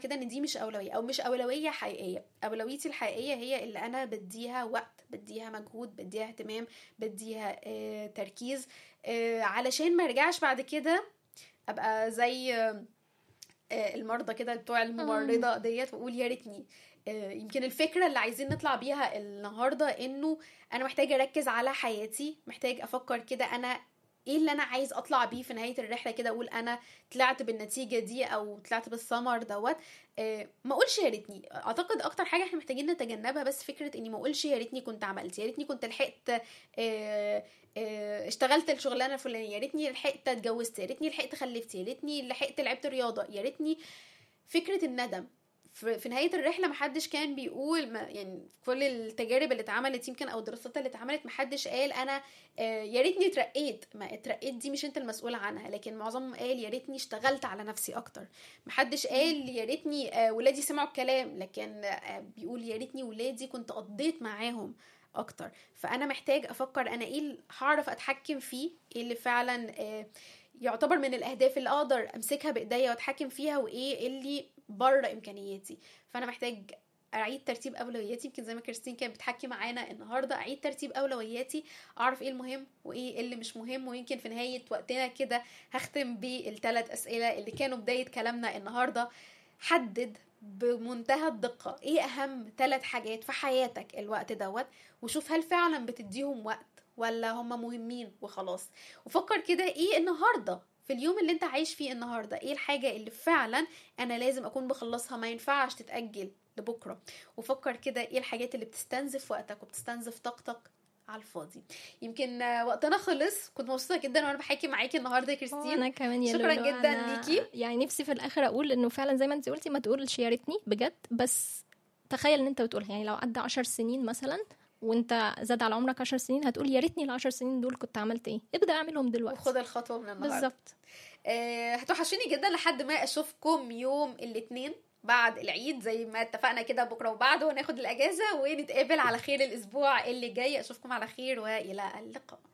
كده ان دي مش اولويه او مش اولويه حقيقيه اولويتي الحقيقيه هي اللي انا بديها وقت بديها مجهود بديها اهتمام بديها آه تركيز آه علشان ما ارجعش بعد كده ابقى زي آه المرضى كده بتوع الممرضه ديت واقول يا ريتني آه، يمكن الفكره اللي عايزين نطلع بيها النهارده انه انا محتاجه اركز على حياتي محتاج افكر كده انا ايه اللي انا عايز اطلع بيه في نهايه الرحله كده اقول انا طلعت بالنتيجه دي او طلعت بالثمر دوت آه، ما اقولش يا ريتني اعتقد اكتر حاجه احنا محتاجين نتجنبها بس فكره اني ما اقولش يا ريتني كنت عملت يا ريتني كنت لحقت آه، آه، اشتغلت الشغلانه الفلانيه يا ريتني لحقت اتجوزت يا ريتني لحقت خلفت يا ريتني لحقت لعبت رياضه يا ريتني فكره الندم في في نهايه الرحله محدش كان بيقول ما يعني كل التجارب اللي اتعملت يمكن او الدراسات اللي اتعملت محدش قال انا آه، يا ريتني اترقيت ما اترقيت دي مش انت المسؤول عنها لكن معظمهم قال يا ريتني اشتغلت على نفسي اكتر محدش قال يا ريتني آه، ولادي سمعوا الكلام لكن آه، بيقول يا ريتني ولادي كنت قضيت معاهم اكتر فانا محتاج افكر انا ايه اللي هعرف اتحكم فيه ايه اللي فعلا آه، يعتبر من الاهداف اللي اقدر امسكها بايديا واتحكم فيها وايه اللي بره امكانياتي فانا محتاج اعيد ترتيب اولوياتي يمكن زي ما كريستين كانت بتحكي معانا النهارده اعيد ترتيب اولوياتي اعرف ايه المهم وايه اللي مش مهم ويمكن في نهايه وقتنا كده هختم بالثلاث اسئله اللي كانوا بدايه كلامنا النهارده حدد بمنتهى الدقة ايه اهم ثلاث حاجات في حياتك الوقت دوت وشوف هل فعلا بتديهم وقت ولا هم مهمين وخلاص وفكر كده ايه النهارده في اليوم اللي انت عايش فيه النهارده ايه الحاجه اللي فعلا انا لازم اكون بخلصها ما ينفعش تتاجل لبكره وفكر كده ايه الحاجات اللي بتستنزف وقتك وبتستنزف طاقتك على الفاضي يمكن آه، وقتنا خلص كنت مبسوطه جدا وانا بحكي معاكي النهارده يا كريستين انا كمان يا شكراً لولو، جداً أنا ليكي. يعني نفسي في الاخر اقول انه فعلا زي ما انت قلتي ما تقولش يا ريتني بجد بس تخيل ان انت بتقولها يعني لو عدى عشر سنين مثلا وانت زاد على عمرك عشر سنين هتقول يا ريتني العشر سنين دول كنت عملت ايه ابدا اعملهم دلوقتي وخد الخطوه من النهارده بالظبط آه، هتوحشوني جدا لحد ما اشوفكم يوم الاثنين بعد العيد زي ما اتفقنا كده بكره وبعده وناخد الاجازه ونتقابل على خير الاسبوع اللي جاي اشوفكم على خير والى اللقاء